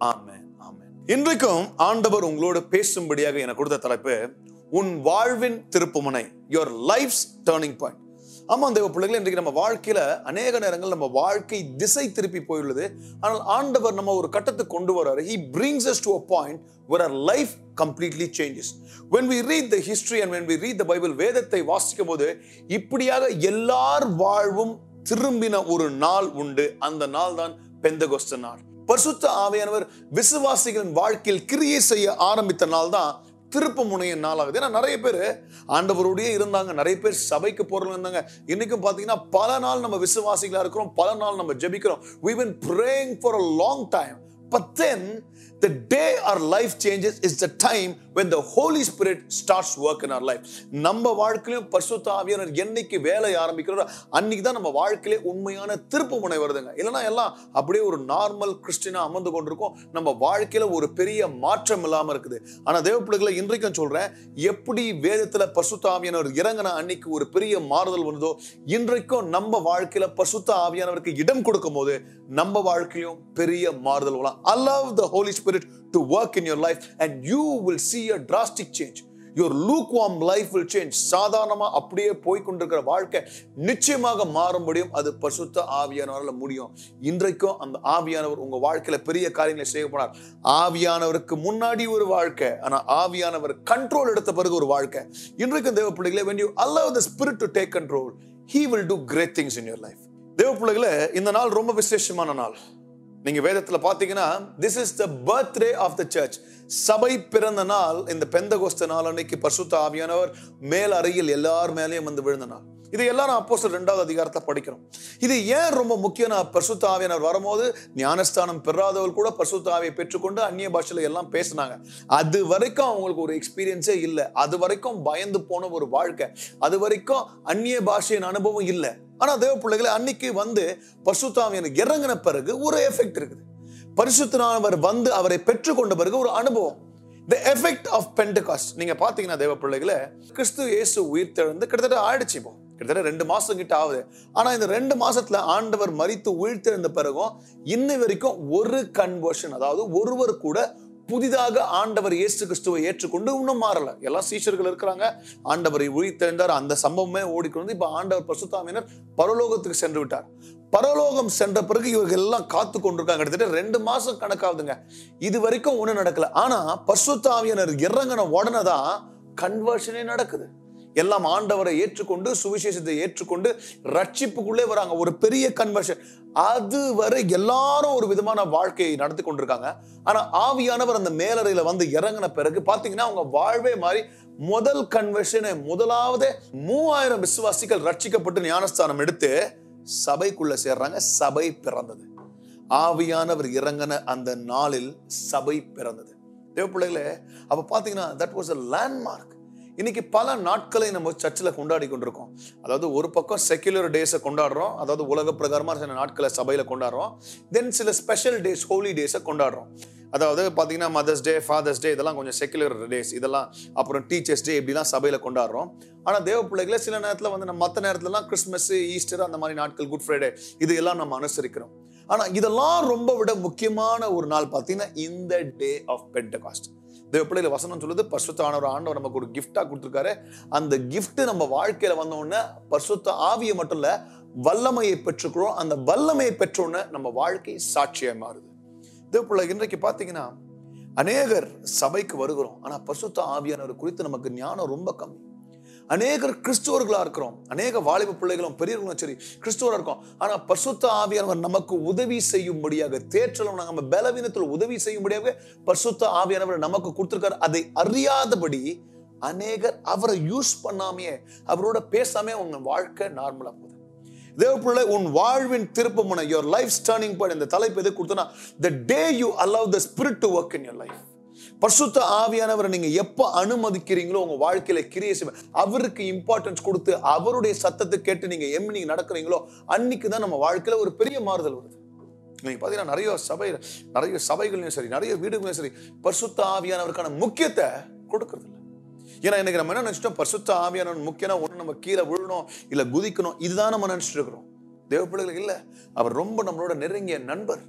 ஆமென் ஆமென் இன்றைக்கும் ஆண்டவர் உங்களோடு பேசும்படியாக எனக்கு கொடுத்த தலைப்பு உன் வாழ்வின் திருப்புமுனை யுவர் லைஃப்ஸ் டேர்னிங் பாயிண்ட் ஆமா தேவ பிள்ளைகள் இன்றைக்கு நம்ம வாழ்க்கையில அநேக நேரங்கள் நம்ம வாழ்க்கை திசை திருப்பி போயுள்ளது ஆனால் ஆண்டவர் நம்ம ஒரு கட்டத்துக்கு கொண்டு வராரு he brings us to a point where our life completely changes when we read the history and when we read the bible வேதத்தை வாசிக்கும் போது இப்படியாக எல்லார் வாழ்வும் திரும்பின ஒரு நாள் உண்டு அந்த நாள் தான் பெந்தகோஸ்த நாள் பரிசுத்த ஆவியானவர் விசுவாசிகளின் வாழ்க்கையில் கிரியை செய்ய ஆரம்பித்த நாள் தான் திருப்பு முனைய நாளாகுது ஏன்னா நிறைய பேர் ஆண்டவரோடயே இருந்தாங்க நிறைய பேர் சபைக்கு போறவங்க இருந்தாங்க இன்னைக்கும் பார்த்தீங்கன்னா பல நாள் நம்ம விசுவாசிகளா இருக்கிறோம் பல நாள் நம்ம ஜெபிக்கிறோம் we been praying for a long time but then the day our life changes is the time when the holy spirit starts work in our life நம்ம வாழ்க்கையிலும் பரிசுத்த ஆவியானவர் என்னைக்கு வேலை ஆரம்பிக்கிறோம் அன்னைக்கு தான் நம்ம வாழ்க்கையிலே உண்மையான திருப்பு முனை வருதுங்க இல்லைன்னா எல்லாம் அப்படியே ஒரு நார்மல் கிறிஸ்டினா அமர்ந்து கொண்டிருக்கோம் நம்ம வாழ்க்கையில ஒரு பெரிய மாற்றம் இல்லாம இருக்குது ஆனா தேவ பிள்ளைகளை இன்றைக்கும் சொல்றேன் எப்படி வேதத்துல பரிசுத்த ஆவியானவர் இறங்கின அன்னைக்கு ஒரு பெரிய மாறுதல் வந்ததோ இன்றைக்கும் நம்ம வாழ்க்கையில பரிசுத்த ஆவியானவருக்கு இடம் கொடுக்கும் போது நம்ம வாழ்க்கையும் பெரிய மாறுதல் வரலாம் allow the holy spirit to work in your life and you will see a drastic change your lukewarm life will change சாதாரணமா அப்படியே போய் கொண்டிருக்கிற வாழ்க்கை நிச்சயமாக மாறும்படியும் அது பரிசுத்த ஆவியானவரால் முடியும் இன்றைக்கும் அந்த ஆவியானவர் உங்க வாழ்க்கையில பெரிய காரியங்களை செய்ய போனார் ஆவியானவருக்கு முன்னாடி ஒரு வாழ்க்கை ஆனா ஆவியானவர் கண்ட்ரோல் எடுத்த பிறகு ஒரு வாழ்க்கை இன்றைக்கும் தேவ பிள்ளைகளே when you allow the spirit to take control he will do great things in your life தேவ பிள்ளைகளே இந்த நாள் ரொம்ப விசேஷமான நாள் நீங்க வேதத்துல பாத்தீங்கன்னா this is the birthday of the church சபை பிறந்த நாள் இந்த பெந்தகோஸ்த நாள் அன்னைக்கு பரிசுத்த ஆவியானவர் மேல் அறையில் எல்லார் மேலேயும் வந்து விழுந்த நாள் இது எல்லாரும் அப்போ ரெண்டாவது அதிகாரத்தை படிக்கிறோம் இது ஏன் ரொம்ப முக்கியம் பரிசுத்த ஆவியானவர் வரும்போது ஞானஸ்தானம் பெறாதவர்கள் கூட பரிசுத்த ஆவியை பெற்றுக்கொண்டு அந்நிய பாஷையில எல்லாம் பேசினாங்க அது வரைக்கும் அவங்களுக்கு ஒரு எக்ஸ்பீரியன்ஸே இல்லை அது வரைக்கும் பயந்து போன ஒரு வாழ்க்கை அது வரைக்கும் அந்நிய பாஷையின் அனுபவம் இல்லை ஆனா தேவ பிள்ளைகளை அன்னைக்கு வந்து பரிசுத்தாவியன் இறங்கின பிறகு ஒரு எஃபெக்ட் இருக்குது பரிசுத்தனானவர் வந்து அவரை பெற்றுக்கொண்ட பிறகு ஒரு அனுபவம் த எஃபெக்ட் ஆஃப் பெண்டகாஸ்ட் நீங்க பாத்தீங்கன்னா தேவ பிள்ளைகளை கிறிஸ்து இயேசு உயிர் தெழுந்து கிட்டத்தட்ட ஆயிடுச்சு இப்போ கிட்டத்தட்ட ரெண்டு மாசம் கிட்ட ஆகுது ஆனா இந்த ரெண்டு மாசத்துல ஆண்டவர் மறித்து உயிர்த்தெழுந்த பிறகும் இன்னை வரைக்கும் ஒரு கன்வர்ஷன் அதாவது ஒருவர் கூட புதிதாக ஆண்டவர் இயேசு கிறிஸ்துவை ஏற்றுக்கொண்டு இன்னும் மாறல எல்லாம் சீஷர்கள் இருக்கிறாங்க ஆண்டவரை உயிர்த்தெழுந்தார் அந்த சம்பவமே ஓடிக்கொண்டு இப்ப ஆண்டவர் பசுத்தாமினர் பரலோகத்துக்கு சென்று விட்டார் பரலோகம் சென்ற பிறகு இவர்கள் எல்லாம் காத்து கொண்டிருக்காங்க கிட்டத்தட்ட ரெண்டு மாசம் கணக்காகுதுங்க இது வரைக்கும் ஒண்ணு நடக்கல ஆனா பசுத்தாவியனர் இறங்கின உடனே தான் கன்வர்ஷனே நடக்குது எல்லாம் ஆண்டவரை ஏற்றுக்கொண்டு சுவிசேஷத்தை ஏற்றுக்கொண்டு ரட்சிப்புக்குள்ளே வராங்க ஒரு பெரிய கன்வர்ஷன் அதுவரை எல்லாரும் ஒரு விதமான வாழ்க்கையை நடத்தி கொண்டிருக்காங்க ஆனா ஆவியானவர் அந்த மேலறையில வந்து இறங்கின பிறகு பாத்தீங்கன்னா அவங்க வாழ்வே மாறி முதல் கன்வர்ஷனை முதலாவது மூவாயிரம் விசுவாசிகள் ரட்சிக்கப்பட்டு ஞானஸ்தானம் எடுத்து சபைக்குள்ள சேர்றாங்க சபை பிறந்தது ஆவியானவர் இறங்கின அந்த நாளில் சபை பிறந்தது தேவ பிள்ளைகளே அப்ப பாத்தீங்கன்னா தட் வாஸ் அ லேண்ட்மார்க் இன்னைக்கு பல நாட்களை நம்ம சர்ச்சில் கொண்டாடி கொண்டிருக்கோம் அதாவது ஒரு பக்கம் செக்யுலர் டேஸை கொண்டாடுறோம் அதாவது உலக பிரகாரமாக சில நாட்களை சபையில் கொண்டாடுறோம் தென் சில ஸ்பெஷல் டேஸ் ஹோலி டேஸை கொண்டாடுறோம் அதாவது பார்த்தீங்கன்னா மதர்ஸ் டே ஃபாதர்ஸ் டே இதெல்லாம் கொஞ்சம் செக்குலர் டேஸ் இதெல்லாம் அப்புறம் டீச்சர்ஸ் டே இப்படிலாம் சபையில் கொண்டாடுறோம் ஆனால் தேவ பிள்ளைகளை சில நேரத்தில் வந்து நம்ம மற்ற நேரத்துலலாம் கிறிஸ்மஸ் ஈஸ்டர் அந்த மாதிரி நாட்கள் குட் ஃப்ரைடே இது எல்லாம் நம்ம அனுசரிக்கிறோம் ஆனால் இதெல்லாம் ரொம்ப விட முக்கியமான ஒரு நாள் பார்த்தீங்கன்னா இந்த டே ஆஃப் பென்டகாஸ்ட் தேவ பிள்ளைகளை வசனம் சொல்லுது பரிசுத்த ஆனவர் ஆண்டவர் நமக்கு ஒரு கிஃப்டா கொடுத்துருக்காரு அந்த gift நம்ம வாழ்க்கையில வந்த உடனே பரிசுத்த ஆவியை மட்டும் இல்ல வல்லமையை பெற்றுக்கிறோம் அந்த வல்லமையை பெற்ற உடனே நம்ம வாழ்க்கை சாட்சியா மாறுது தேவ பிள்ளை இன்றைக்கு பார்த்தீங்கன்னா அநேகர் சபைக்கு வருகிறோம் ஆனா பரிசுத்த ஆவியானவர் குறித்து நமக்கு ஞானம் ரொம்ப கம்மி அநேகர் கிறிஸ்துவர்களா இருக்கிறோம் அநேக வாலிப பிள்ளைகளும் பெரியவர்களும் சரி கிறிஸ்துவரா இருக்கோம் ஆனா பரிசுத்த ஆவியானவர் நமக்கு உதவி செய்யும்படியாக தேற்றலும் நம்ம பலவீனத்தில் உதவி செய்யும்படியாக பரிசுத்த ஆவியானவர் நமக்கு கொடுத்திருக்காரு அதை அறியாதபடி அநேகர் அவரை யூஸ் பண்ணாமையே அவரோட பேசாமே உங்க வாழ்க்கை நார்மலா போகுது தேவ பிள்ளை உன் வாழ்வின் திருப்பு முனை யோர் லைஃப் டர்னிங் பாயிண்ட் இந்த தலைப்பு எது கொடுத்தனா the day you allow the spirit to work in your life பரிசுத்த ஆவியானவரை நீங்க எப்ப அனுமதிக்கிறீங்களோ உங்க வாழ்க்கையில கிரியை செய்வ அவருக்கு இம்பார்ட்டன்ஸ் கொடுத்து அவருடைய சத்தத்தை கேட்டு நீங்க எம் நீங்க நடக்கிறீங்களோ அன்னைக்கு தான் நம்ம வாழ்க்கையில ஒரு பெரிய மாறுதல் வருது நீங்க பாத்தீங்கன்னா நிறைய சபை நிறைய சபைகளையும் சரி நிறைய வீடுகளையும் சரி பரிசுத்த ஆவியானவருக்கான முக்கியத்தை கொடுக்கறது இல்லை ஏன்னா இன்னைக்கு நம்ம என்ன நினைச்சிட்டோம் பரிசுத்த ஆவியானவன் முக்கியனா ஒண்ணு நம்ம கீழே விழணும் இல்ல குதிக்கணும் இதுதான் நம்ம நினைச்சிட்டு இருக்கிறோம் தேவ பிள்ளைகள் இல்ல அவர் ரொம்ப நம்மளோட நெருங்கிய நண்பர்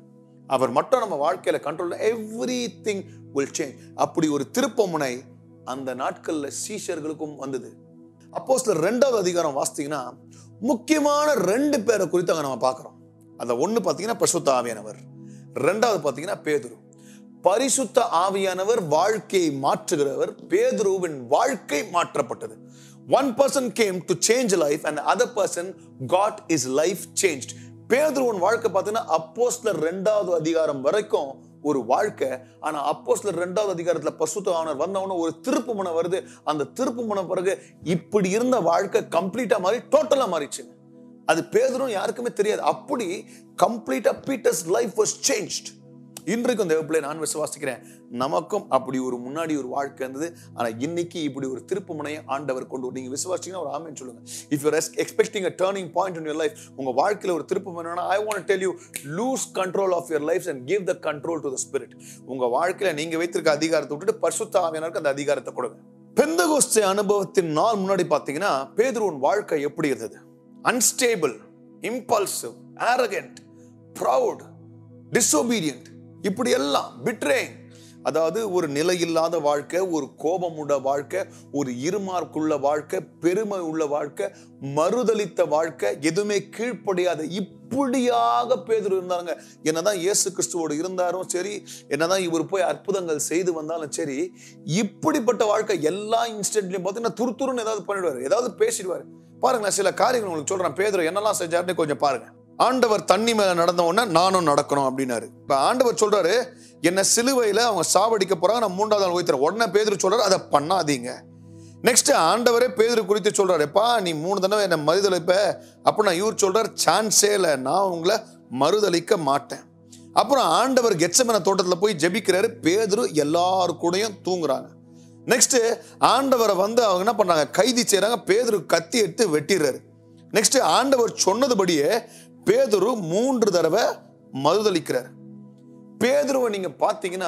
அவர் மட்டும் நம்ம வாழ்க்கையில control everything will change அப்படி ஒரு திருப்பமுனை அந்த நாட்கள்ல சீஷர்களுக்கும் வந்தது அப்போ சில ரெண்டாவது அதிகாரம் வாசித்தீங்கன்னா முக்கியமான ரெண்டு பேரை குறித்து அங்க நம்ம பார்க்கிறோம் அந்த ஒண்ணு பார்த்தீங்கன்னா பரிசுத்த ஆவியானவர் ரெண்டாவது பார்த்தீங்கன்னா பேதுரு பரிசுத்த ஆவியானவர் வாழ்க்கையை மாற்றுகிறவர் பேதுருவின் வாழ்க்கை மாற்றப்பட்டது one person came to change life and other person God is life change பேதுருவின் வாழ்க்கை பார்த்தீங்கன்னா அப்போஸ்லர் ரெண்டாவது அதிகாரம் வரைக்கும் ஒரு வாழ்க்கை ஆனா அப்போஸ்லர் ரெண்டாவது அதிகாரத்துல பசுத்த ஆனர் வந்தவன ஒரு திருப்பு முனை வருது அந்த திருப்பு முனை பிறகு இப்படி இருந்த வாழ்க்கை கம்ப்ளீட்டா மாறி டோட்டலா மாறிச்சு அது பேதரும் யாருக்குமே தெரியாது அப்படி கம்ப்ளீட்டா பீட்டர்ஸ் லைஃப் வாஸ் சேஞ்ச்ட் இன்றைக்கும் தேவப்பிள்ளை நான் விசுவாசிக்கிறேன் நமக்கும் அப்படி ஒரு முன்னாடி ஒரு வாழ்க்கை இருந்தது ஆனா இன்னைக்கு இப்படி ஒரு திருப்பு முனையை ஆண்டவர் கொண்டு வரும். நீங்க விசுவாசிங்கன்னா ஒரு ஆமென் சொல்லுங்க if you're expecting a turning point in your life உங்க வாழ்க்கையில ஒரு திருப்பு முனைனா I want tell you lose control of your life and give the control to the spirit உங்க வாழ்க்கையில நீங்க வைத்திருக்க அதிகாரத்தை விட்டுட்டு பரிசுத்த ஆவியானருக்கு அந்த அதிகாரத்தை கொடுங்க பெந்தகோஸ்தே அனுபவத்தின் நாள் முன்னாடி பார்த்தீங்கன்னா பேதுருவின் வாழ்க்கை எப்படி இருந்தது unstable impulsive arrogant proud disobedient இப்படி எல்லாம் பிட்ரேங் அதாவது ஒரு நிலையில்லாத வாழ்க்கை ஒரு கோபமுள்ள வாழ்க்கை ஒரு இருமார்க்குள்ள வாழ்க்கை பெருமை உள்ள வாழ்க்கை மறுதலித்த வாழ்க்கை எதுவுமே கீழ்ப்படியாத இப்படியாக பேதுரு இருந்தாங்க என்னதான் இயேசு கிறிஸ்துவோடு இருந்தாலும் சரி என்னதான் இவர் போய் அற்புதங்கள் செய்து வந்தாலும் சரி இப்படிப்பட்ட வாழ்க்கை எல்லா இன்ஸ்டன்ட்லயும் பார்த்தீங்கன்னா துருத்துருன்னு ஏதாவது பண்ணிடுவாரு ஏதாவது பேசிடுவாரு பாருங்களேன் சில காரியங்கள் உங்களுக்கு சொல்றேன் பேதுரு என்னெல்லாம் செஞ்சாருன்னு கொஞ்சம் பாருங்க ஆண்டவர் தண்ணி மேல நடந்த உடனே நானும் நடக்கணும் அப்படின்னாரு இப்ப ஆண்டவர் சொல்றாரு என்ன சிலுவையில அவங்க சாவடிக்க போறாங்க நான் மூன்றாவது நாள் உயிர்த்தறேன் உடனே பேதுரு சொல்றாரு அதை பண்ணாதீங்க நெக்ஸ்ட் ஆண்டவரே பேதுரு குறித்து சொல்றாரு எப்பா நீ மூணு தடவை என்ன மறுதளிப்ப அப்ப நான் இவர் சொல்றாரு சான்ஸே இல்லை நான் உங்களை மறுதளிக்க மாட்டேன் அப்புறம் ஆண்டவர் கெச்சமன தோட்டத்துல போய் ஜெபிக்கிறாரு பேதுரு எல்லாரு கூடயும் தூங்குறாங்க நெக்ஸ்ட் ஆண்டவரை வந்து அவங்க என்ன பண்றாங்க கைதி செய்றாங்க பேதுரு கத்தி எடுத்து வெட்டிடுறாரு நெக்ஸ்ட் ஆண்டவர் சொன்னதுபடியே பேதுரு மூன்று தடவை மறுதளிக்கிறார் பேதுருவை நீங்க பார்த்தீங்கன்னா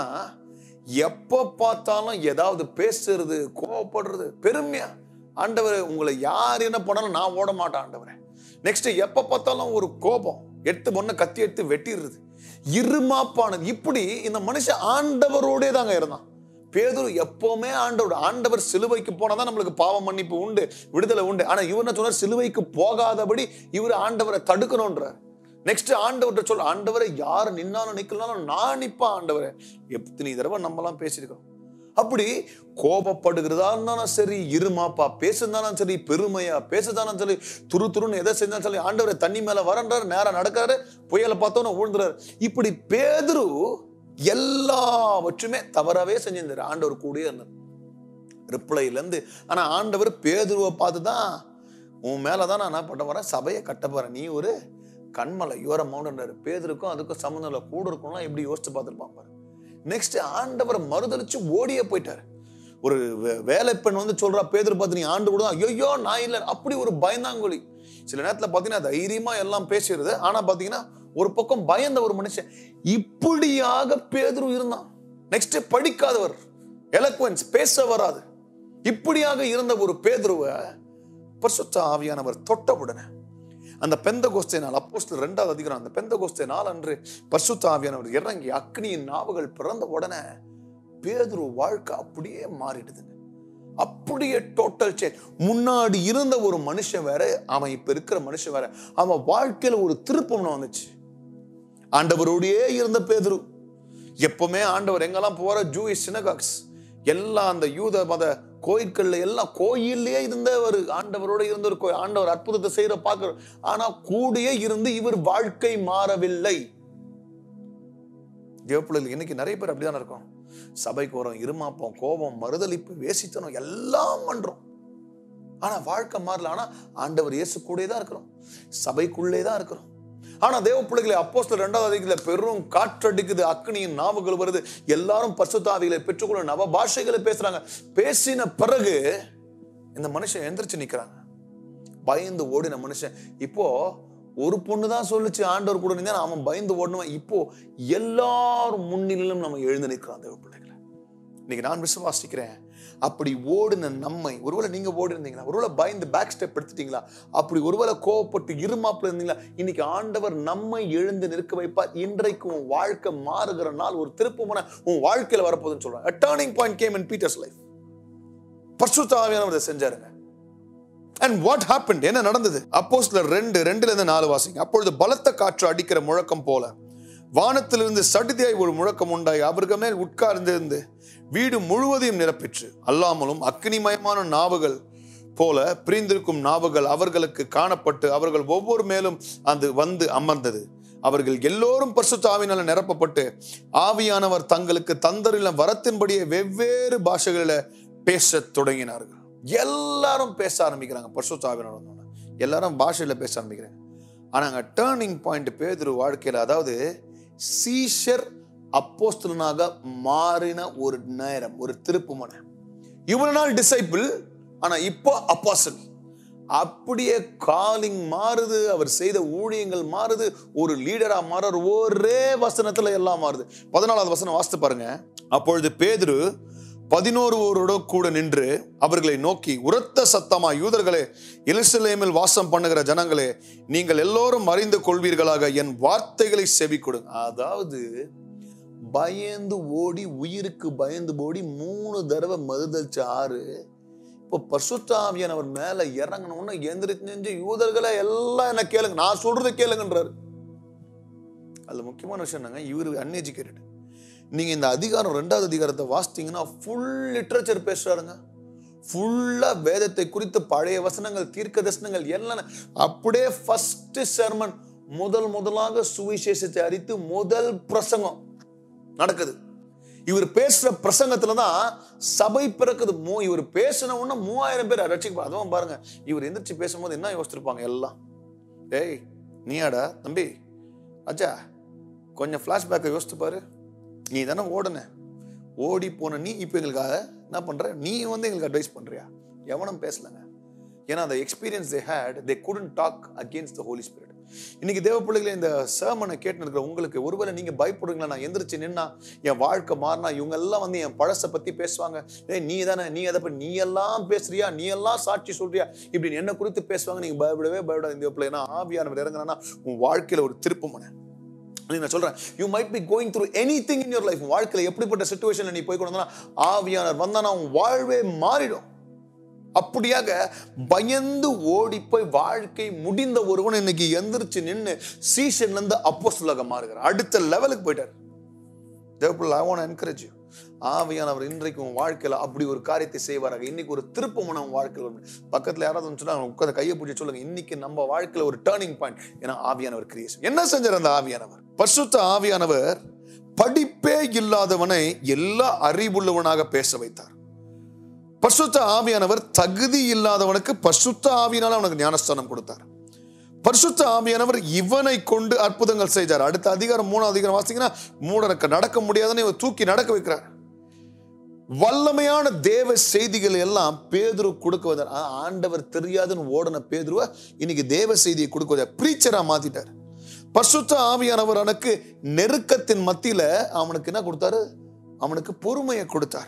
எப்ப பார்த்தாலும் ஏதாவது பேசுறது கோவப்படுறது பெருமையா ஆண்டவர் உங்களை யார் என்ன பண்ணாலும் நான் ஓட மாட்டேன் ஆண்டவரே நெக்ஸ்ட் எப்ப பார்த்தாலும் ஒரு கோபம் எடுத்து பொண்ணை கத்தி எடுத்து வெட்டிடுறது இருமாப்பானது இப்படி இந்த மனுஷன் ஆண்டவரோடே தாங்க இருந்தான் பேதுரு எப்பவுமே ஆண்டவர் ஆண்டவர் சிலுவைக்கு போனாதான் நம்மளுக்கு பாவ மன்னிப்பு உண்டு விடுதலை உண்டு ஆனா இவர் என்ன சொன்னார் சிலுவைக்கு போகாதபடி இவர் ஆண்டவரை தடுக்கணும்ன்றார் நெக்ஸ்ட் ஆண்டவர்கிட்ட சொல்ல ஆண்டவரை யார் நின்னாலும் நிக்கலனாலும் நான் நிப்பேன் ஆண்டவரை எத்தனை தடவை நம்மலாம் பேசியிருக்கிறோம் அப்படி கோபப்படுகிறதா இருந்தாலும் சரி இருமாப்பா பேசுதாலும் சரி பெருமையா பேசுதாலும் சரி துரு துருன்னு எதை செஞ்சாலும் சரி ஆண்டவரை தண்ணி மேல வரன்றாரு நேரம் நடக்காரு புயலை பார்த்தோன்னு ஊழ்ந்துறாரு இப்படி பேதுரு எல்லாவற்றுமே தவறாவே செஞ்சிருந்தாரு ஆண்டவர் கூடயே இருந்தார் ரிப்ளைல இருந்து ஆனா ஆண்டவர் பேதுருவை பார்த்து தான் உன் மேலதான் நான் என்ன பண்ண வரேன் சபையை கட்ட போறேன் நீ ஒரு கண்மலை யுவர மவுண்டன்றாரு பேதருக்கும் அதுக்கும் சம்மந்தம் இல்லை கூட இருக்கும்லாம் எப்படி யோசிச்சு பார்த்துருப்பான் பாரு நெக்ஸ்ட் ஆண்டவர் மறுதளிச்சு ஓடியே போயிட்டாரு ஒரு வே- வேலைப்பெண் வந்து சொல்றா பேதர் பார்த்து நீ ஆண்டு கூட ஐயோ நான் இல்லை அப்படி ஒரு பயந்தாங்கொலி சில நேரத்துல பாத்தீங்கன்னா தைரியமா எல்லாம் பேசுறது ஆனா பாத்தீங்கன்னா ஒரு பக்கம் பயந்த ஒரு மனுஷன் இப்படியாக பேதுரு இருந்தான் நெக்ஸ்ட் படிக்காதவர் எலக்வன்ஸ் பேச வராது இப்படியாக இருந்த ஒரு பேதுருவை பரிசுத்த ஆவியானவர் தொட்ட உடனே அந்த பெந்த கோஸ்தே நாள் அப்போஸ்தலர் ரெண்டாவது அதிகாரம் அந்த பெந்த கோஸ்தே நாள் அன்று பரிசுத்த ஆவியானவர் இறங்கி அக்னியின் நாவுகள் பிறந்த உடனே பேதுரு வாழ்க்கை அப்படியே மாறிடுதுங்க அப்படியே டோட்டல் சேஞ்ச் முன்னாடி இருந்த ஒரு மனுஷன் வேற அவன் இப்ப இருக்கிற மனுஷன் வேற அவன் வாழ்க்கையில ஒரு திருப்பம் வந்துச்சு ஆண்டவரோடையே இருந்த பேதுரு எப்பவுமே ஆண்டவர் எங்கெல்லாம் போற ஜூயிஷ் சினகாக்ஸ் எல்லாம் அந்த யூத மத கோயில்கள்ல எல்லாம் கோயிலே இருந்தவர் ஆண்டவரோட இருந்த ஒரு கோயில் ஆண்டவர் அற்புதத்தை செய்யற பார்க்கிற ஆனா கூடயே இருந்து இவர் வாழ்க்கை மாறவில்லை தேவப்பிள்ளைகள் இன்னைக்கு நிறைய பேர் அப்படிதான் இருக்கோம் சபைக்கு வரோம் இருமாப்போம் கோபம் மறுதலிப்பு வேசித்தனம் எல்லாம் பண்றோம் ஆனா வாழ்க்கை மாறல ஆனா ஆண்டவர் இயேசு கூடயே தான் இருக்கிறோம் சபைக்குள்ளே தான் இருக்கிறோம் ஆனா தேவ பிள்ளைகளை அப்போஸ்தலர் ரெண்டாவது அதிகத்துல பெரும் காற்றடிக்குது அக்னியின் நாவுகள் வருது எல்லாரும் பரிசுத்தாவிகளை பெற்றுக்கொள்ள நவ பாஷைகளை பேசுறாங்க பேசின பிறகு இந்த மனுஷன் எந்திரிச்சு நிக்கிறாங்க பயந்து ஓடின மனுஷன் இப்போ ஒரு பொண்ணு தான் சொல்லுச்சு ஆண்டவர் கூட நின்னா அவன் பயந்து ஓடணுவன் இப்போ எல்லாரும் முன்னிலும் நம்ம எழுந்து நிற்கிறோம் தேவ பிள்ளைகளை இன்னைக்கு நான் விசுவாசிக்கிறேன் அப்படி ஓடின நம்மை ஒருவேளை நீங்க ஓடி இருந்தீங்களா ஒருவேளை பயந்து பேக் ஸ்டெப் எடுத்துட்டீங்களா அப்படி ஒருவேளை கோவப்பட்டு இருமாப்புல இருந்தீங்களா இன்னைக்கு ஆண்டவர் நம்மை எழுந்து நிற்க வைப்பார் இன்றைக்கு உன் வாழ்க்கை மாறுகிற நாள் ஒரு திருப்பமான உன் வாழ்க்கையில வரப்போகுதுன்னு சொல்றாங்க turning point came in Peter's life பரிசுத்த ஆவியானவர் இதை செஞ்சாருங்க அண்ட் வாட் ஹேப்பன் என்ன நடந்தது அப்போஸ்ல ரெண்டு ரெண்டுல இருந்து நாலு வாசிங்க அப்பொழுது பலத்த காற்று அடிக்கிற முழக்கம் போல வானத்திலிருந்து சடுதியாய் ஒரு முழக்கம் உண்டாய் அவர்கள் மேல் உட்கார்ந்திருந்து வீடு முழுவதையும் நிரப்பிற்று அல்லாமலும் அக்னிமயமான நாவுகள் போல பிரிந்திருக்கும் நாவுகள் அவர்களுக்கு காணப்பட்டு அவர்கள் ஒவ்வொரு மேலும் அது வந்து அமர்ந்தது அவர்கள் எல்லோரும் பரிசுத்த ஆவியினால நிரப்பப்பட்டு ஆவியானவர் தங்களுக்கு தந்தரில வரத்தின்படியே வெவ்வேறு பாஷைகளில பேசத் தொடங்கினார்கள் எல்லாரும் பேச ஆரம்பிக்கிறாங்க பரிசுத்த ஆவியினால வந்தோடனே. எல்லாரும் பாஷையில பேச ஆரம்பிக்கிறாங்க ஆனா அங்க டேர்னிங் பாயிண்ட் பேதுரு வாழ்க்கையில அதாவது சீஷர் அப்போஸ்தலனாக மாறின ஒரு நேரம் ஒரு திருப்புமனை இவ்வளவு நாள் டிசைபிள் ஆனா இப்போ அப்பாசல் அப்படியே காலிங் மாறுது அவர் செய்த ஊழியங்கள் மாறுது ஒரு லீடரா மாறார் ஒரே வசனத்துல எல்லாம் மாறுது பதினாலாவது வசனம் வாசித்து பாருங்க அப்பொழுது பேதுரு பதினோருவரோட கூட நின்று அவர்களை நோக்கி உரத்த சத்தமா யூதர்களே எருசலேமில் வாசம் பண்ணுகிற ஜனங்களே நீங்கள் எல்லோரும் அறிந்து கொள்வீர்களாக என் வார்த்தைகளை செவி கொடுங்க அதாவது பயந்து ஓடி உயிருக்கு பயந்து ஓடி மூணு தடவை மறுதளிச்ச ஆறு இப்போ பர்சுத்தாவியானவர் மேல இறங்கணும்னு எந்திரிச்சு நெஞ்சு யூதர்களை எல்லாம் என்ன கேளுங்க நான் சொல்றதை கேளுங்கன்றாரு அதுல முக்கியமான விஷயம் என்னங்க இவரு அன்எஜுகேட்டட் நீங்க இந்த அதிகாரம் ரெண்டாவது அதிகாரத்தை வாசித்தீங்கன்னா ஃபுல் லிட்ரேச்சர் பேசுறாருங்க ஃபுல்லா வேதத்தை குறித்து பழைய வசனங்கள் தீர்க்க தரிசனங்கள் எல்லாம் அப்படியே ஃபர்ஸ்ட் சர்மன் முதல் முதலாக சுவிசேஷத்தை அறித்து முதல் பிரசங்கம் நடக்குது இவர் பேசுற பிரசங்கத்துல தான் சபை பிறக்குது மூ இவர் பேசின உடனே மூவாயிரம் பேர் ரட்சிக்க அதுவும் பாருங்க இவர் எந்திரிச்சு பேசும்போது என்ன யோசிச்சிருப்பாங்க எல்லாம் ஏய் நீயாடா தம்பி அச்சா கொஞ்சம் ஃப்ளாஷ்பேக்கை யோசித்து பாரு நீ தானே ஓடுன ஓடி போன நீ இப்போ எங்களுக்காக என்ன பண்ற நீ வந்து எங்களுக்கு அட்வைஸ் பண்றியா எவனும் பேசலங்க ஏன்னா அந்த experience they had they couldn't talk against the holy spirit இன்னைக்கு தேவ பிள்ளைகளை இந்த சேமனை கேட்டு இருக்கிற உங்களுக்கு ஒருவேளை நீங்க பயப்படுறீங்களா நான் எந்திரிச்சு நின்னா என் வாழ்க்கை மாறினா இவங்க எல்லாம் வந்து என் பழசை பத்தி பேசுவாங்க ஏய் நீ தானே நீ அதை பத்தி நீ எல்லாம் பேசுறியா நீ எல்லாம் சாட்சி சொல்றியா இப்படின்னு என்ன குறித்து பேசுவாங்க நீங்க பயப்படவே பயப்படாத இந்த பிள்ளை ஏன்னா ஆவியானவர் இறங்குனா உன் வாழ்க்கையில ஒரு திருப்பமனை நான் சொல்றேன் you might be going through anything in your life வாழ்க்கையில் எப்படிப்பட்ட சுச்சுவேஷன்ல நீ போய் கொண்டு ஆவியானவர் வந்தானா உன் வாழ்வே மாறிடும் அப்படியாக பயந்து ஓடி போய் வாழ்க்கை முடிந்த ஒருவன் இன்னைக்கு எந்திரிச்சு நின்று சீசன்ல இருந்து அப்போஸ்தலக மாறுகிறார் அடுத்த லெவலுக்கு போயிட்டார் தேவப்பிள்ள ஐ வாண்ட் என்கரேஜ் யூ ஆவியானவர் இன்றைக்கு உன் வாழ்க்கையில அப்படி ஒரு காரியத்தை செய்வாராக இன்னைக்கு ஒரு திருப்பமான உன் வாழ்க்கையில் வரும். பக்கத்துல யாராவது வந்து சொன்னா உட்காந்து கையை பிடிச்சி சொல்லுங்க இன்னைக்கு நம்ம வாழ்க்கையில ஒரு டேர்னிங் பாயிண்ட் ஏன்னா ஆவியானவர் கிரியேஷன் என்ன செஞ்சார் அந்த ஆவியானவர் பரிசுத்த ஆவியானவர் படிப்பே இல்லாதவனை எல்லா அறிவுள்ளவனாக பேச வைத்தார் பரிசுத்த ஆவியானவர் தகுதி இல்லாதவனுக்கு பரிசுத்த ஆவியினால அவனுக்கு ஞானஸ்தானம் கொடுத்தார் பரிசுத்த ஆவியானவர் இவனை கொண்டு அற்புதங்கள் செய்தார் அடுத்த அதிகாரம் மூணாவது அதிகாரம் வாசிங்கன்னா மூடனுக்கு நடக்க முடியாதுன்னு இவர் தூக்கி நடக்க வைக்கிறார் வல்லமையான தேவ செய்திகள் எல்லாம் பேதுரு கொடுக்க வந்தார் ஆ, ஆண்டவர் தெரியாதுன்னு ஓடின பேதுருவ இன்னைக்கு தேவ செய்தியை கொடுக்க வந்தார் பிரீச்சரா மாத்திட்டார் பரிசுத்த ஆவியானவர் அவனுக்கு நெருக்கத்தின் மத்தியில அவனுக்கு என்ன கொடுத்தாரு அவனுக்கு பொறுமையை கொடுத்தார்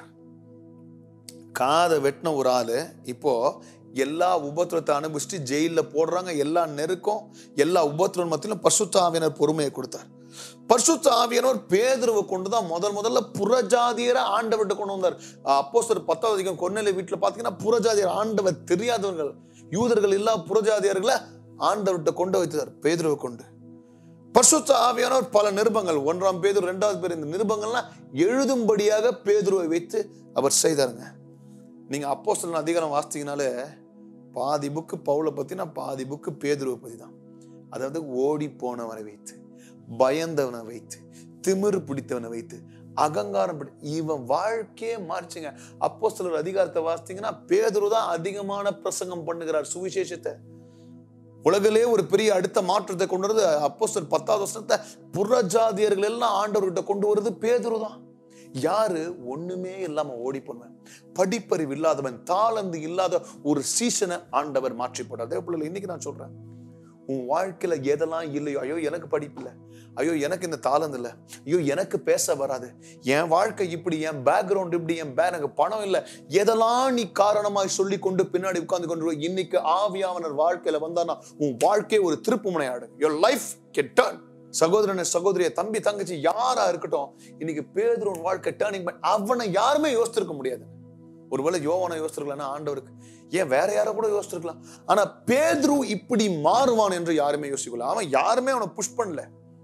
காதை வெட்டின ஒரு ஆளு இப்போ எல்லா உபத்திரத்தை அனுபவிச்சுட்டு ஜெயில்ல போடுறாங்க எல்லா நெருக்கம் எல்லா உபத்திரம் மத்தியிலும் பரிசுத்த ஆவியனர் பொறுமையை கொடுத்தார் பரிசுத்த ஆவியானவர் பேதுருவை கொண்டு தான் முதல் முதல்ல புறஜாதியரை ஆண்டவர்கிட்ட கொண்டு வந்தார் அப்போ சார் பத்தாவது அதிகம் கொன்னையில வீட்டுல பாத்தீங்கன்னா புறஜாதியர் ஆண்டவர் தெரியாதவர்கள் யூதர்கள் இல்லா புறஜாதியர்களை ஆண்டவர்கிட்ட கொண்டு வைத்தார் பேதுருவை கொண்டு பரிசுத்த ஆவியானவர் பல நிருபங்கள் ஒன்றாம் பேதுரு ரெண்டாவது பேர் இந்த நிருபங்கள்லாம் எழுதும்படியாக பேதுருவை வைத்து அவர் செய்தாருங்க நீங்க அப்போ சொல்ல அதிகாரம் வாசித்தீங்கனாலே பாதி புக்கு பவுலை பத்தினா பாதி புக்கு பேதுருவை பத்தி தான் அதாவது ஓடி போனவனை வைத்து பயந்தவனை வைத்து திமிரு பிடித்தவனை வைத்து அகங்காரம் பிடி இவன் வாழ்க்கையே மாறிச்சுங்க அப்போ சிலர் அதிகாரத்தை வாசித்தீங்கன்னா பேதுரு தான் அதிகமான பிரசங்கம் பண்ணுகிறார் சுவிசேஷத்தை உலகிலே ஒரு பெரிய அடுத்த மாற்றத்தை கொண்டு வருது அப்போ பத்தாவது வருஷத்தை புறஜாதியர்கள் எல்லாம் ஆண்டவர்கிட்ட கொண்டு வருது பேதுரு தான் யாரு ஒண்ணுமே இல்லாம ஓடி போனவன் படிப்பறிவு இல்லாதவன் தாளந்து இல்லாத ஒரு சீசனை ஆண்டவர் மாற்றி போட்டார் அதே போல இன்னைக்கு நான் சொல்றேன் உன் வாழ்க்கையில எதெல்லாம் இல்லையோ ஐயோ எனக்கு படிப்பு இல்லை ஐயோ எனக்கு இந்த தாளம் இல்லை ஐயோ எனக்கு பேச வராது என் வாழ்க்கை இப்படி என் பேக்ரவுண்ட் இப்படி என் பே எனக்கு பணம் இல்லை எதெல்லாம் நீ காரணமாய் சொல்லி கொண்டு பின்னாடி உட்கார்ந்து கொண்டு இரு. இன்னைக்கு ஆவியானவர் வாழ்க்கையில வந்தானா உன் வாழ்க்கை ஒரு திருப்பு முனையாடு யோர் லைஃப் கெட் டர்ன் சகோதரனை சகோதரிய தம்பி தங்கச்சி யாரா இருக்கட்டும் இன்னைக்கு பேதுரு உன் வாழ்க்கை டேர்னிங் பாயிண்ட் அவனை யாருமே யோசிச்சிருக்க முடியாது ஒருவேளை யோவானை யோசிச்சிருக்கலாம்னா ஆண்டவருக்கு ஏன் வேற யாரை கூட யோசிச்சிருக்கலாம் ஆனா பேதுரு இப்படி மாறுவான் என்று யாருமே யோசிக்கல அவன் யாருமே அவனை புஷ் பண்ணல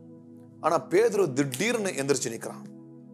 ஆனா பேதுரு திடீர்னு எந்திரிச்சு நிக்கிறான்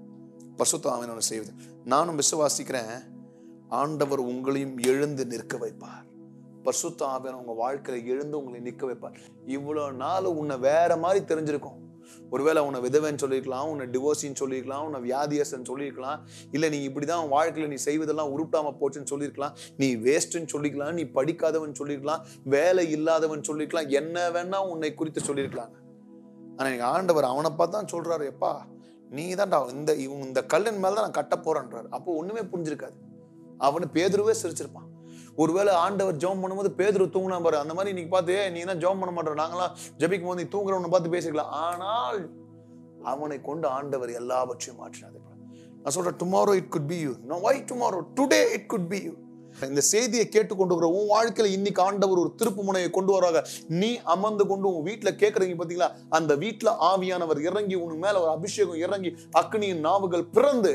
பசுத்த அவன் அவனை செய்வது நானும் விசுவாசிக்கிறேன் ஆண்டவர் உங்களையும் எழுந்து நிற்க வைப்பார் பரிசுத்த ஆவியான உங்க வாழ்க்கையில எழுந்து உங்களை நிற்க வைப்பார் இவ்வளவு நாள் உன்னை வேற மாதிரி தெரிஞ்சிருக்கும் ஒருவேளை உன்னை விதவைன்னு சொல்லியிருக்கலாம் உன்னை டிவோர்ஸின்னு சொல்லியிருக்கலாம் உன்னை வியாதியஸ்ன்னு சொல்லியிருக்கலாம் இல்ல நீ இப்படிதான் உன் வாழ்க்கையில நீ செய்வதெல்லாம் உருட்டாம போச்சுன்னு சொல்லியிருக்கலாம் நீ வேஸ்ட்னு சொல்லிக்கலாம் நீ படிக்காதவன் சொல்லியிருக்கலாம் வேலை இல்லாதவன் சொல்லியிருக்கலாம் என்ன வேணா உன்னை குறித்து சொல்லியிருக்கலாம் ஆனா எங்க ஆண்டவர் அவனை பார்த்து தான் சொல்றாரு எப்பா நீ தான்டா இந்த இவன் இந்த கல்லின் மேல தான் நான் கட்ட போறேன்றாரு அப்போ ஒண்ணுமே புரிஞ்சிருக்காது அவனு பேதுருவே சிரிச்சிருப்பான் ஒருவேளை ஆண்டவர் ஜெபம் பண்ணும்போது பேதுரு தூங்கினா பாரு அந்த மாதிரி இன்னைக்கு பார்த்து "ஏய், நீ தான் ஜெபம் பண்ண மாட்டேற நாங்களாம் ஜெபிக்கும் போது நீ தூங்குறவனை பார்த்து பேசிக்கலாம் ஆனால் அவனை கொண்டு ஆண்டவர் எல்லாவற்றையும் மாற்றினார் நான் சொல்றேன் tomorrow it could be you know why tomorrow today it could be you இந்த செய்தியை கேட்டுக்கொண்டு இருக்கிற உன் வாழ்க்கையில இன்னைக்கு ஆண்டவர் ஒரு திருப்பு முனையை கொண்டு வராங்க நீ அமர்ந்து கொண்டு உன் வீட்டுல கேட்கறீங்க பாத்தீங்களா அந்த வீட்டுல ஆவியானவர் இறங்கி உன் மேல ஒரு அபிஷேகம் இறங்கி அக்னியின் நாவுகள் பிறந்து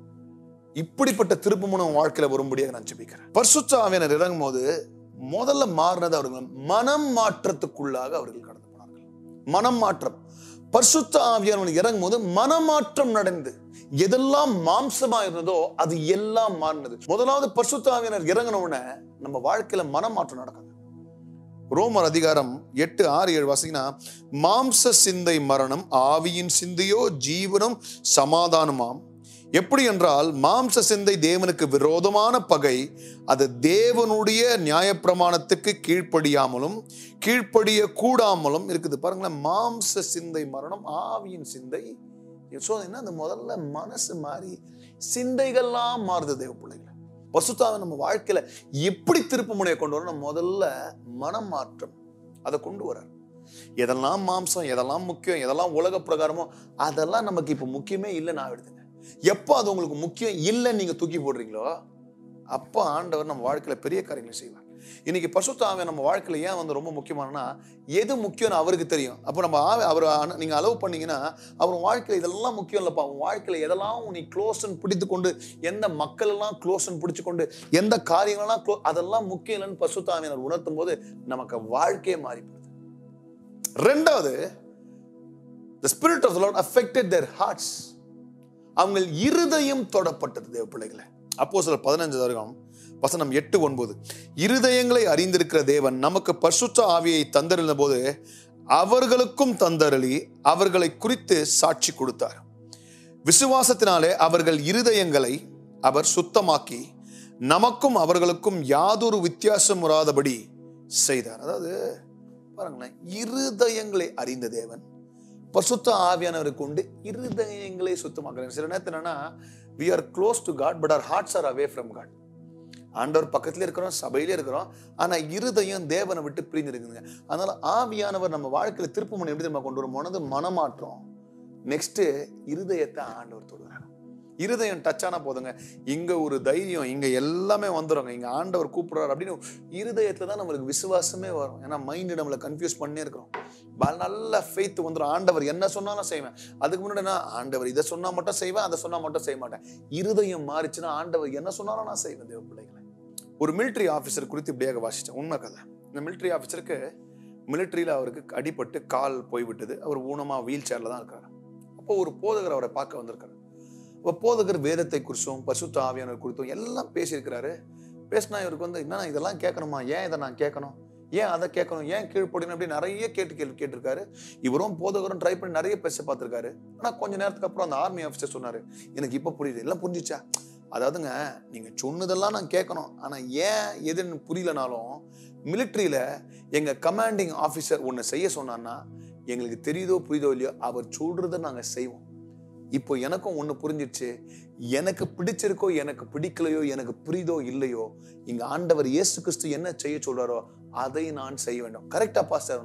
இப்படிப்பட்ட திருப்பு முனை உன் வாழ்க்கையில வரும்படியாக நான் ஜெபிக்கிறேன் பரிசுத்த ஆவியானர் இறங்கும் போது முதல்ல மாறினது அவர்கள் மனம் மாற்றத்துக்குள்ளாக அவர்கள் கடந்து போனார்கள் மனம் மாற்றம் பரிசுத்த ஆவியானவர் இறங்கும் போது மனமாற்றம் நடந்து எதெல்லாம் மாம்சமா இருந்ததோ அது எல்லாம் மாறினது முதலாவது பரிசுத்த ஆவியானர் இறங்கின உடனே நம்ம வாழ்க்கையில மனமாற்றம் நடக்குது ரோமர் அதிகாரம் எட்டு ஆறு ஏழு வாசிங்கன்னா மாம்ச சிந்தை மரணம் ஆவியின் சிந்தையோ ஜீவனும் சமாதானமாம் எப்படி என்றால் மாம்ச சிந்தை தேவனுக்கு விரோதமான பகை அது தேவனுடைய நியாயப்பிரமாணத்துக்கு கீழ்ப்படியாமலும் கீழ்ப்படிய கூடாமலும் இருக்குது பாருங்களேன் மாம்ச சிந்தை மரணம் ஆவியின் சிந்தை ஸோ என்ன அந்த முதல்ல மனசு மாறி சிந்தைகள்லாம் மாறுது தேவ பிள்ளைகளை வசுத்தாவை நம்ம வாழ்க்கையில எப்படி திருப்பு முனையை கொண்டு வரணும் முதல்ல மனம் மாற்றம் அதை கொண்டு வரார் எதெல்லாம் மாம்சம் எதெல்லாம் முக்கியம் எதெல்லாம் உலக பிரகாரமோ அதெல்லாம் நமக்கு இப்ப முக்கியமே இல்லைன்னு ஆயிடுதுங்க எப்போ அது உங்களுக்கு முக்கியம் இல்லைன்னு நீங்க தூக்கி போடுறீங்களோ அப்போ ஆண்டவர் நம்ம வாழ்க்கையில பெரிய காரியங்களை செய்வார் இன்னைக்கு பசுத்த ஆவியை நம்ம வாழ்க்கையில ஏன் வந்து ரொம்ப முக்கியமானனா எது முக்கியம்னு அவருக்கு தெரியும் அப்போ நம்ம ஆவி அவர் அன- நீங்க அலோவ் பண்ணீங்கன்னா அவர் உன் வாழ்க்கையில இதெல்லாம் முக்கியம் இல்லப்பா உன் வாழ்க்கையில எதெல்லாம் நீ க்ளோஸ்ன்னு பிடித்து கொண்டு எந்த மக்கள் எல்லாம் க்ளோஸ்ன்னு பிடிச்சு கொண்டு எந்த காரியங்கள்லாம் க்ளோ அதெல்லாம் முக்கியம் இல்லைன்னு பசுத்த ஆவியினர் உணர்த்தும் போது நமக்கு வாழ்க்கையே மாறி போகுது ரெண்டாவது the spirit of the lord affected their hearts அவங்க இருதயம் தொடப்பட்டது தேவ பிள்ளைகளை அப்போ சில பதினஞ்சு வருடம் வசனம் எட்டு ஒன்பது இருதயங்களை அறிந்திருக்கிற தேவன் நமக்கு பரிசுத்த ஆவியை தந்தருளின போது அவர்களுக்கும் தந்தருளி அவர்களை குறித்து சாட்சி கொடுத்தார் விசுவாசத்தினாலே அவர்கள் இருதயங்களை அவர் சுத்தமாக்கி நமக்கும் அவர்களுக்கும் யாதொரு வித்தியாசம் வராதபடி செய்தார் அதாவது பாருங்களேன் இருதயங்களை அறிந்த தேவன் பரிசுத்த ஆவியானவரை கொண்டு இருதயங்களை சுத்தமாக்குறாங்க சில நேரத்தில் என்னன்னா we are close to God but our hearts are away from God ஆண்டவர் பக்கத்துல இருக்கிறோம் சபையிலே இருக்கிறோம் ஆனா இருதயம் தேவனை விட்டு பிரிஞ்சு இருக்குங்க அதனால ஆவியானவர் நம்ம வாழ்க்கையில திருப்புமுனை எப்படி நம்ம கொண்டு வரும் போனது மனமாற்றம் நெக்ஸ்ட் இருதயத்தை ஆண்டவர் தொடுறாங்க இருதயம் டச் ஆனா போதுங்க இங்க ஒரு தைரியம் இங்க எல்லாமே வந்துடுங்க இங்க ஆண்டவர் கூப்பிடுறாரு அப்படின்னு இருதயத்துல தான் நம்மளுக்கு விசுவாசமே வரும் ஏன்னா மைண்ட் நம்மளை கன்ஃபியூஸ் பண்ணே இருக்கிறோம் ப- நல்ல ஃபெய்த் வந்துடும் ஆண்டவர் என்ன சொன்னாலும் செய்வேன் அதுக்கு முன்னாடி நான் ஆண்டவர் இதை சொன்னா மட்டும் செய்வேன் அதை சொன்னா மட்டும் செய்ய மாட்டேன் இருதயம் மாறிச்சுன்னா ஆண்டவர் என்ன சொன்னாலும் நான் செய்வேன் தேவ பிள்ளைகளை ஒரு military ஆஃபீஸர் குறித்து இப்படியாக வாசித்தேன் உண்மை கதை இந்த military ஆஃபீஸருக்கு மிலிட்ரியில் அவருக்கு அடிபட்டு கால் போய்விட்டது அவர் ஊனமாக வீல் சேரில் தான் இருக்காரு அப்போ ஒரு போதகர் அவரை பார்க்க வந்திருக்காரு அப்போ போதகர் வேதத்தை குறித்தும் பசுத்த ஆவியானவர் குறித்தும் எல்லாம் பேசியிருக்கிறாரு பேசினா இவருக்கு வந்து என்னன்னா இதெல்லாம் கேட்கணுமா ஏன் இதை நான் கேட்கணும் ஏன் அதை கேட்கணும் ஏன் கீழ்ப்படினு அப்படி நிறைய கேட்டு கேள்வி கேட்டிருக்காரு இவரும் போதகரும் ட்ரை பண்ணி நிறைய பேச பார்த்திருக்காரு ஆனால் கொஞ்ச நேரத்துக்கு அப்புறம் அந்த ஆர்மி ஆஃபீஸர் சொன்னாரு எனக்கு இப்போ புரியுது எல்லாம் புரிஞ்சிச்சா அதாவதுங்க நீங்க சொன்னதெல்லாம் நான் கேட்கணும் ஆனா ஏன் எதுன்னு புரியலனாலும் மிலிட்ரியில எங்க கமாண்டிங் ஆஃபீஸர் ஒன்று செய்ய சொன்னான்னா எங்களுக்கு தெரியுதோ புரியுதோ இல்லையோ அவர் சொல்றதை நாங்க செய்வோம் இப்போ எனக்கும் ஒண்ணு புரிஞ்சிடுச்சு எனக்கு பிடிச்சிருக்கோ எனக்கு பிடிக்கலையோ எனக்கு புரியுதோ இல்லையோ இங்க ஆண்டவர் இயேசு கிறிஸ்து என்ன செய்ய சொல்றாரோ அதை நான் செய்ய வேண்டும் கரெக்டா பாஸ்டர்னா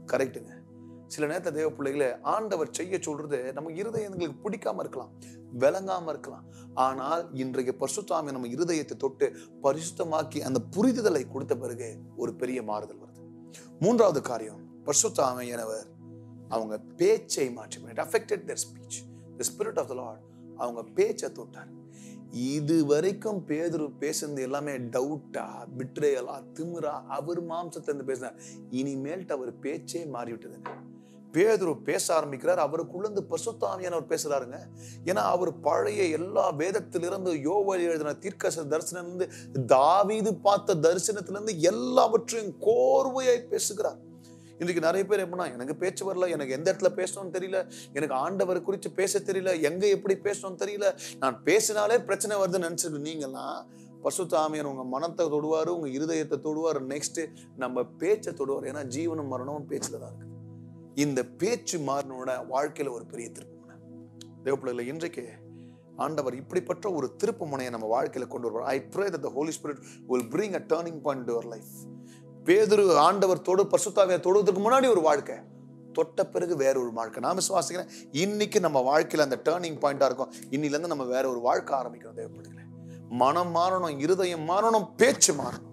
கரெக்டுங்க சில நேரத்தில் தேவ பிள்ளைகளை ஆண்டவர் செய்ய சொல்றது நம்ம இருதயங்களுக்கு பிடிக்காம இருக்கலாம் விளங்காம இருக்கலாம் ஆனால் இன்றைக்கு பரிசுத்தாமி நம்ம இருதயத்தை தொட்டு பரிசுத்தமாக்கி அந்த புரிதலை கொடுத்த பிறகு ஒரு பெரிய மாறுதல் வருது மூன்றாவது காரியம் பரிசுத்தாமையானவர் அவங்க பேச்சை மாற்றி affected their speech the spirit of the lord அவங்க பேச்சை தொட்டார் இது வரைக்கும் பேதுரு பேசுனது எல்லாமே டவுட்டா பிட்ரேயலா திமிரா அவர் மாம்சத்துல இருந்து பேசினார் இனிமேல்ட்டு அவர் பேச்சே மாறிவிட்டதுங்க பேதுரு பேச ஆரம்பிக்கிறார் அவருக்குள்ள இருந்து பசுத்தாமியானவர் பேசுறாருங்க ஏன்னா அவர் பழைய எல்லா வேதத்திலிருந்து யோவல் எழுதின தீர்க்கச தரிசனத்திலிருந்து தாவீது பார்த்த தரிசனத்திலிருந்து எல்லாவற்றையும் கோர்வையாய் பேசுகிறார் இன்றைக்கு நிறைய பேர் எப்படின்னா எனக்கு பேச்சு வரல எனக்கு எந்த இடத்துல பேசணும்னு தெரியல எனக்கு ஆண்டவர் குறித்து பேச தெரியல எங்க எப்படி பேசணும்னு தெரியல நான் பேசினாலே பிரச்சனை வருதுன்னு நினைச்சிருக்கு நீங்களாம் பசுத்தாமியன் உங்க மனத்தை தொடுவாரு உங்க இருதயத்தை தொடுவார் நெக்ஸ்ட் நம்ம பேச்சை தொடுவார் ஏன்னா ஜீவனும் மரணமும் பேச்சுல தான் இருக்குது இந்த பேச்சு மாறினோட வாழ்க்கையில ஒரு பெரிய திருப்பமுனை தேவப்பிள்ளைகளை இன்றைக்கு ஆண்டவர் இப்படிப்பட்ட ஒரு திருப்பு முனையை நம்ம வாழ்க்கையில கொண்டு வருவார் I pray that the holy spirit will bring a turning point to your life பேதுரு ஆண்டவர் தொடு பரிசுத்தாவியை தொடுவதற்கு முன்னாடி ஒரு வாழ்க்கை தொட்ட பிறகு வேற ஒரு வாழ்க்கை நான் விசுவாசிக்கிறேன் இன்னைக்கு நம்ம வாழ்க்கையில அந்த டேர்னிங் பாயிண்டா இருக்கும் இன்னில இருந்து நம்ம வேற ஒரு வாழ்க்கை ஆரம்பிக்கிறோம் தேவைப்படுகிறேன் மனம் மாறணும் இருதயம் மாறணும் பேச்சு மாறணும்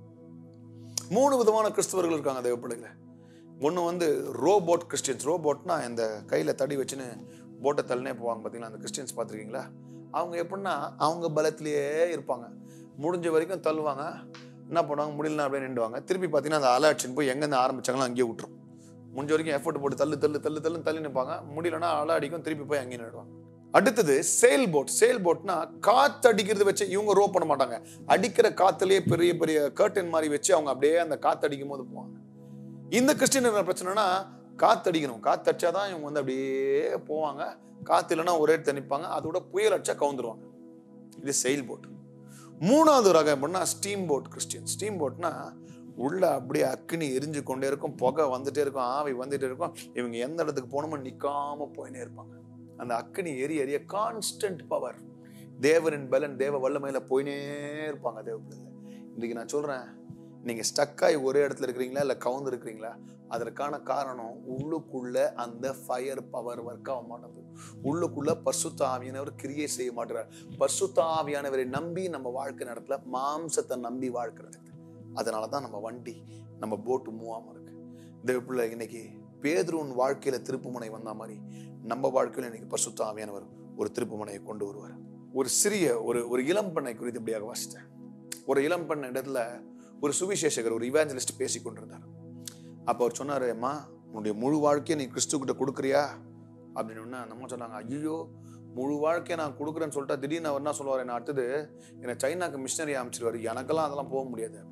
மூணு விதமான கிறிஸ்தவர்கள் இருக்காங்க தேவைப்படுகிறேன் ஒன்று வந்து ரோபோட் கிறிஸ்டியன்ஸ் ரோபோட்னா இந்த கையில் தடி வச்சுன்னு போட்டை தள்ளினே போவாங்க பார்த்தீங்களா அந்த கிறிஸ்டியன்ஸ் பார்த்துருக்கீங்களா அவங்க எப்படின்னா அவங்க பலத்திலேயே இருப்பாங்க முடிஞ்ச வரைக்கும் தள்ளுவாங்க என்ன பண்ணுவாங்க முடியலனா அப்படியே நின்றுவாங்க திருப்பி பார்த்தீங்கன்னா அந்த அலாட்சின்னு போய் எங்கேருந்து ஆரம்பிச்சாங்களோ அங்கேயே விட்டுரும் முடிஞ்ச வரைக்கும் எஃபோர்ட் போட்டு தள்ளு தள்ளு தள்ளு தள்ளு தள்ளி நிற்பாங்க முடியலன்னா அலை அடிக்கும் திருப்பி போய் அங்கேயே நின்றுவாங்க அடுத்தது சேல் போட் சேல் போட்னா காத்து அடிக்கிறது வச்சு இவங்க ரோ பண்ண மாட்டாங்க அடிக்கிற காத்துலயே பெரிய பெரிய கர்டன் மாதிரி வச்சு அவங்க அப்படியே அந்த காத்து அடிக்கும் போது போவாங்க இந்த கிறிஸ்டின் என்ன பிரச்சனைனா காத்து அடிக்கணும் காத்து அடிச்சாதான் இவங்க வந்து அப்படியே போவாங்க காத்து இல்லைன்னா ஒரே இடத்துல நிற்பாங்க அதோட புயல் அடிச்சா கவுந்துருவாங்க இது செயில் போட் மூணாவது ரகம் எப்படின்னா ஸ்டீம் போட் கிறிஸ்டியன் ஸ்டீம் போட்னா உள்ள அப்படியே அக்கினி எரிஞ்சு கொண்டே இருக்கும் புகை வந்துட்டே இருக்கும் ஆவி வந்துட்டே இருக்கும் இவங்க எந்த இடத்துக்கு போகணுமோ நிக்காம போயினே இருப்பாங்க அந்த அக்கினி எரி எரிய கான்ஸ்டன்ட் பவர் தேவரின் பலன் தேவ வல்லமையில போயினே இருப்பாங்க தேவ பிள்ளைங்க இன்னைக்கு நான் சொல்றேன் நீங்க ஸ்டக்காய் ஒரே இடத்துல இருக்கிறீங்களா இல்ல கவுந்து இருக்கிறீங்களா அதற்கான காரணம் உள்ளுக்குள்ள அந்த ஃபயர் பவர் ஒர்க் ஆக மாட்டேங்குது உள்ளுக்குள்ள பரிசுத்த ஆவியானவர் கிரியை செய்ய மாட்டுறார் பரிசுத்த ஆவியானவரை நம்பி நம்ம வாழ்க்கை நடத்தல மாம்சத்தை நம்பி வாழ்க்கிறது அதனால தான் நம்ம வண்டி நம்ம போட்டு மூவாம இருக்கு தேவ பிள்ளை இன்னைக்கு பேதுருவின் வாழ்க்கையில திருப்புமுனை வந்த மாதிரி நம்ம வாழ்க்கையில இன்னைக்கு பரிசுத்த ஆவியானவர் ஒரு திருப்புமுனையை கொண்டு வருவார் ஒரு சிறிய ஒரு ஒரு இளம்பெண்ணை குறித்து இப்படியாக வாசித்தேன் ஒரு இளம்பெண் இடத்துல ஒரு சுவிசேஷகர் ஒரு இவாஞ்சலிஸ்ட் பேசி கொண்டிருந்தார் அப்போ அவர் சொன்னாரு அம்மா உன்னுடைய முழு வாழ்க்கையை நீ கிறிஸ்துக்கிட்ட கொடுக்குறியா அப்படின்னு உடனே அந்த அம்மா சொன்னாங்க ஐயோ முழு வாழ்க்கையை நான் கொடுக்குறேன்னு சொல்லிட்டா திடீர்னு அவர் என்ன சொல்லுவார் என்ன அடுத்தது என்னை சைனாக்கு மிஷினரி அமைச்சிருவாரு எனக்கெல்லாம் அதெல்லாம் போக முடியாது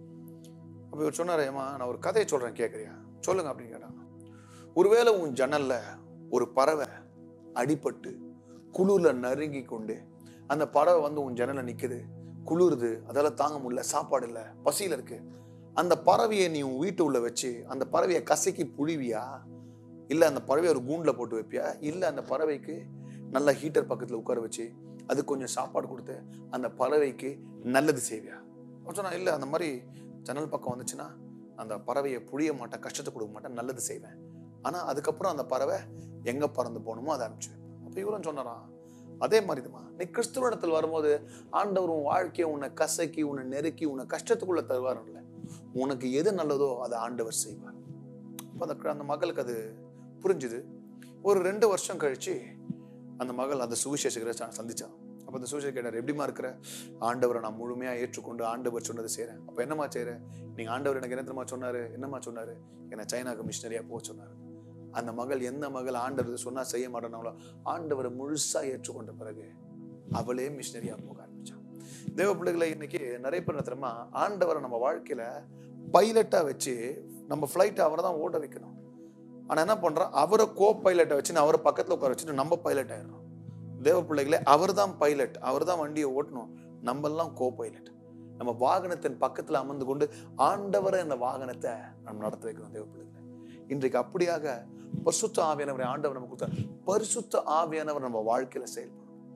அப்போ இவர் சொன்னாரு ஏம்மா நான் ஒரு கதையை சொல்றேன் கேட்குறியா சொல்லுங்க அப்படின்னு கேட்டாங்க ஒருவேளை உன் ஜன்னல்ல ஒரு பறவை அடிபட்டு குளிர்ல நறுங்கி கொண்டு அந்த பறவை வந்து உன் ஜன்னல்ல நிக்குது குளிருது அதால தாங்க முடியல சாப்பாடு இல்லை பசியில இருக்கு அந்த பறவையை நீ உன் வீட்டு உள்ள வச்சு அந்த பறவையை கசக்கி புழிவியா இல்ல அந்த பறவையை ஒரு கூண்டுல போட்டு வைப்பியா இல்ல அந்த பறவைக்கு நல்ல ஹீட்டர் பக்கத்துல உட்கார வச்சு அது கொஞ்சம் சாப்பாடு கொடுத்து அந்த பறவைக்கு நல்லது செய்வியா அவன் சொன்னா இல்ல அந்த மாதிரி ஜன்னல் பக்கம் வந்துச்சுன்னா அந்த பறவையை புழிய மாட்டேன் கஷ்டத்தை கொடுக்க மாட்டேன் நல்லது செய்வேன் ஆனா அதுக்கப்புறம் அந்த பறவை எங்க பறந்து போகணுமோ அதை அனுப்பிச்சு வைப்பேன் அப்ப இவரும் சொன்னாராம் அதே மாதிரிதான் நீ கிறிஸ்துவனிடத்தில் வரும்போது ஆண்டவர் உன் வாழ்க்கையை உன்னை கசக்கி உன்னை நெருக்கி உன்னை கஷ்டத்துக்குள்ள தருவார்ல உனக்கு எது நல்லதோ அதை ஆண்டவர் செய்வார் அப்ப அந்த அந்த மகளுக்கு அது புரிஞ்சுது ஒரு ரெண்டு வருஷம் கழிச்சு அந்த மகள் அந்த சுவிசேஷகரை ச- சந்திச்சான் அப்ப அந்த சுவிசேஷர் கேட்டார் எப்படிமா இருக்கிற ஆண்டவரை நான் முழுமையா ஏற்றுக்கொண்டு ஆண்டவர் சொன்னதை செய்றேன் அப்ப என்னம்மா செய்றேன் நீங்க ஆண்டவர் எனக்கு என்ன தெரியுமா சொன்னாரு என்னம்மா சொன்னாரு என்னை சைனாக்கு மிஷினரியா போக சொன்னாரு அந்த மகள் எந்த மகள் ஆண்டவர் சொன்னா செய்ய மாட்டேனாங்களோ ஆண்டவரை முழுசா ஏற்றுக்கொண்ட பிறகு அவளே மிஷினரியா போக ஆரம்பிச்சான் தேவ பிள்ளைகளை இன்னைக்கு நிறைய பேர் என்ன தெரியுமா ஆண்டவரை நம்ம வாழ்க்கையில பைலட்டா வச்சு நம்ம ஃப்ளைட்டை அவரை தான் ஓட வைக்கணும் ஆனா என்ன பண்றோம் அவரை கோ பைலட்டை வச்சு அவரை பக்கத்துல உட்கார வச்சுட்டு நம்ம பைலட் ஆயிடுறோம் தேவ பிள்ளைகளே அவர் தான் பைலட் அவர் தான் வண்டியை ஓட்டணும் நம்ம எல்லாம் கோ பைலட் நம்ம வாகனத்தின் பக்கத்துல அமர்ந்து கொண்டு ஆண்டவரை இந்த வாகனத்தை நம்ம நடத்த வைக்கிறோம் தேவ பிள்ளைகளே இன்றைக்கு அப்படியாக பரிசுத்த ஆவியானவரை ஆண்டவர் நம்ம கொடுத்தார் பரிசுத்த ஆவியானவர் நம்ம வாழ்க்கையில செயல்படும்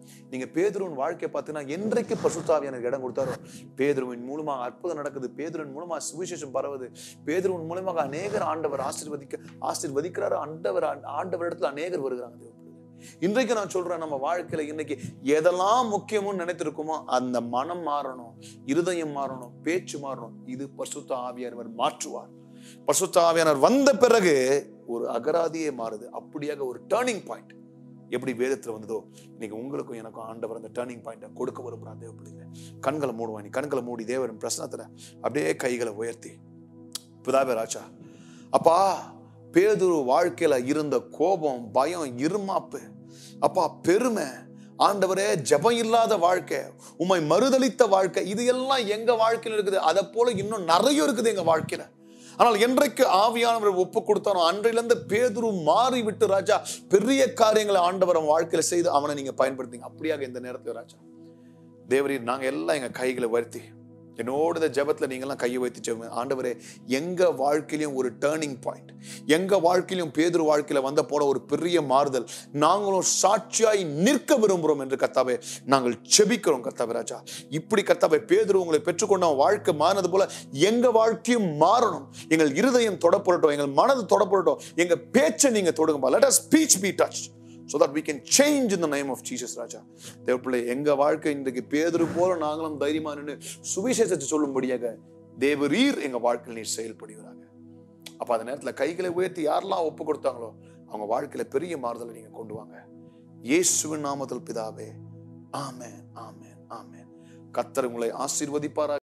நீங்க பேதுருவின் வாழ்க்கையை பார்த்தீங்கன்னா என்றைக்கு பசுத்தாவியானருக்கு இடம் கொடுத்தாரோ பேதுருவின் மூலமாக அற்புதம் நடக்குது பேதுருவின் மூலமாக சுவிசேஷம் பரவுது பேதுருவின் மூலமாக அநேகர் ஆண்டவர் ஆசீர்வதிக்க ஆசீர்வதிக்கிறாரு ஆண்டவர் ஆண்டவர் இடத்துல அநேகர் வருகிறாங்க தேவ பிள்ளைகளே. இன்றைக்கு நான் சொல்றேன் நம்ம வாழ்க்கையில இன்னைக்கு எதெல்லாம் முக்கியம்னு நினைத்திருக்குமோ அந்த மனம் மாறணும் இருதயம் மாறணும் பேச்சு மாறணும் இது பசுத்த ஆவியானவர் மாற்றுவார் பசுத்த ஆவியானவர் வந்த பிறகு ஒரு அகராதியே மாறுது அப்படியாக ஒரு டேர்னிங் பாயிண்ட் எப்படி வேதத்துல வந்ததோ இன்னைக்கு உங்களுக்கும் எனக்கும் ஆண்டவர் அந்த டேர்னிங் பாயிண்ட்டை கொடுக்க விரும்புகிறார் தேவ பிள்ளைகளே கண்களை மூடுவான் நீ கண்களை மூடி தேவரின் பிரசனத்துல அப்படியே கைகளை உயர்த்தி பிதாவே ராஜா அப்பா பேதுரு வாழ்க்கையில இருந்த கோபம் பயம் இருமாப்பு அப்பா பெருமை ஆண்டவரே ஜெபம் இல்லாத வாழ்க்கை உம்மை மறுதலித்த வாழ்க்கை இது எல்லாம் எங்க வாழ்க்கையில இருக்குது அதை போல இன்னும் நிறைய இருக்குது எங்க வாழ்க்கையில ஆனால் என்றைக்கு ஆவியானவர் ஒப்பு கொடுத்தானோ அன்றையிலிருந்து பேதுரு மாறி விட்டு ராஜா பெரிய காரியங்களை ஆண்டவர் அவன் வாழ்க்கையில செய்து அவனை நீங்க பயன்படுத்திங்க அப்படியாக இந்த நேரத்துல ராஜா தேவரீர் நாங்க எல்லாம் எங்க கைகளை வருத்தி என்னோட இந்த ஜெபத்துல நீங்கெல்லாம் கையை வைத்து ஜெபம் ஆண்டவரே எங்க வாழ்க்கையிலும் ஒரு டேர்னிங் பாயிண்ட் எங்க வாழ்க்கையிலும் பேதுரு வாழ்க்கையில வந்த போல ஒரு பெரிய மாறுதல் நாங்களும் சாட்சியாய் நிற்க விரும்புகிறோம் என்று கத்தாவே நாங்கள் செபிக்கிறோம் கத்தாவே ராஜா இப்படி கத்தாவே பேதுரு உங்களை பெற்றுக்கொண்ட வாழ்க்கை மாறினது போல எங்க வாழ்க்கையும் மாறணும் எங்கள் இருதயம் தொடப்படட்டும் எங்கள் மனது தொடப்படட்டும் எங்க பேச்சை நீங்க தொடுங்கப்பா let us speech be touch so that we can change in the name of Jesus ராஜா தேவப்பிள்ளை எங்க வாழ்க்கை இன்றைக்கு பேதுரு போல நாங்களும் தைரியமா நின்று சுவிசேஷத்தை சொல்லும்படியாக தேவரீர் எங்க வாழ்க்கையில் நீர் செயல்படுகிறாங்க அப்ப அந்த நேரத்துல கைகளை உயர்த்தி யாரெல்லாம் ஒப்பு கொடுத்தாங்களோ அவங்க வாழ்க்கையில பெரிய மாறுதலை நீங்க கொண்டு வாங்க இயேசுவின் நாமத்தில் பிதாவே ஆமென் ஆமென் ஆமென் கத்தர் உங்களை ஆசீர்வதிப்பாரா